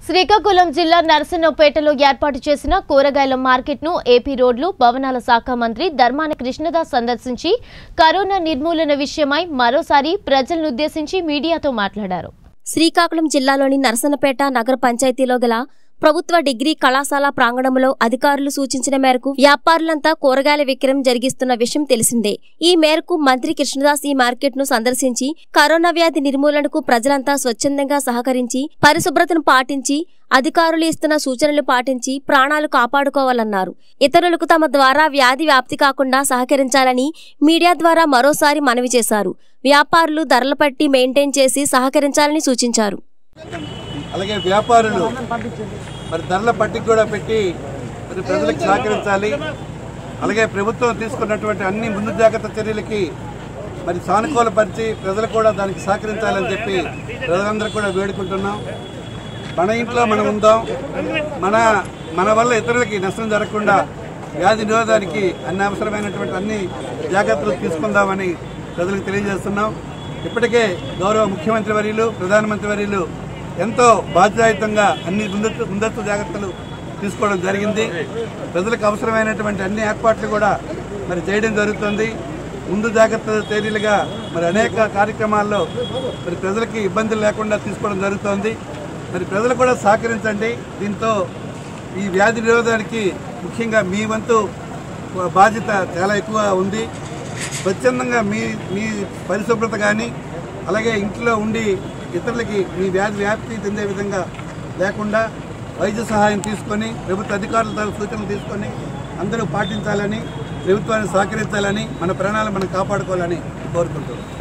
శ్రీకాకుళం జిల్లా నరసన్నపేటలో ఏర్పాటు చేసిన కూరగాయల మార్కెట్ను ఏపీ రోడ్లు భవనాల శాఖ మంత్రి ధర్మాన కృష్ణదాస్ సందర్శించి కరోనా నిర్మూలన విషయమై మరోసారి ప్రజలనుద్దేశించి మీడియాతో మాట్లాడారు శ్రీకాకుళం జిల్లాలోని నరసన్నపేట నగర పంచాయతీలో గల ప్రభుత్వ డిగ్రీ కళాశాల ప్రాంగణంలో అధికారులు సూచించిన మేరకు వ్యాపారులంతా కూరగాయల విక్రయం జరిగిస్తున్న విషయం తెలిసిందే ఈ మేరకు మంత్రి కృష్ణదాస్ ఈ మార్కెట్ ను సందర్శించి కరోనా వ్యాధి నిర్మూలనకు ప్రజలంతా స్వచ్ఛందంగా సహకరించి పరిశుభ్రతను పాటించి అధికారులు ఇస్తున్న సూచనలు పాటించి ప్రాణాలు కాపాడుకోవాలన్నారు ఇతరులకు తమ ద్వారా వ్యాధి వ్యాప్తి కాకుండా సహకరించాలని మీడియా ద్వారా మరోసారి మనవి చేశారు వ్యాపారులు ధరల పట్టి మెయింటైన్ చేసి సహకరించాలని సూచించారు అలాగే వ్యాపారులు మరి ధరల పట్టిక కూడా పెట్టి మరి ప్రజలకు సహకరించాలి అలాగే ప్రభుత్వం తీసుకున్నటువంటి అన్ని ముందు జాగ్రత్త చర్యలకి మరి సానుకూలపరిచి ప్రజలు కూడా దానికి సహకరించాలని చెప్పి ప్రజలందరూ కూడా వేడుకుంటున్నాం మన ఇంట్లో మనం ఉందాం మన మన వల్ల ఇతరులకి నష్టం జరగకుండా వ్యాధి నిరోధానికి అన్ని అవసరమైనటువంటి అన్ని జాగ్రత్తలు తీసుకుందామని ప్రజలకు తెలియజేస్తున్నాం ఇప్పటికే గౌరవ ముఖ్యమంత్రి వర్యులు ప్రధానమంత్రి వర్యులు ఎంతో బాధ్యతాయుతంగా అన్ని ముందస్తు ముందస్తు జాగ్రత్తలు తీసుకోవడం జరిగింది ప్రజలకు అవసరమైనటువంటి అన్ని ఏర్పాట్లు కూడా మరి చేయడం జరుగుతుంది ముందు జాగ్రత్త చర్యలుగా మరి అనేక కార్యక్రమాల్లో మరి ప్రజలకి ఇబ్బందులు లేకుండా తీసుకోవడం జరుగుతోంది మరి ప్రజలు కూడా సహకరించండి దీంతో ఈ వ్యాధి నిరోధానికి ముఖ్యంగా మీ వంతు బాధ్యత చాలా ఎక్కువ ఉంది స్వచ్ఛందంగా మీ మీ పరిశుభ్రత కానీ అలాగే ఇంట్లో ఉండి ఇతరులకి మీ వ్యాధి వ్యాప్తి చెందే విధంగా లేకుండా వైద్య సహాయం తీసుకొని ప్రభుత్వ అధికారుల తరఫు సూచనలు తీసుకొని అందరూ పాటించాలని ప్రభుత్వాన్ని సహకరించాలని మన ప్రాణాలు మనం కాపాడుకోవాలని కోరుకుంటున్నాం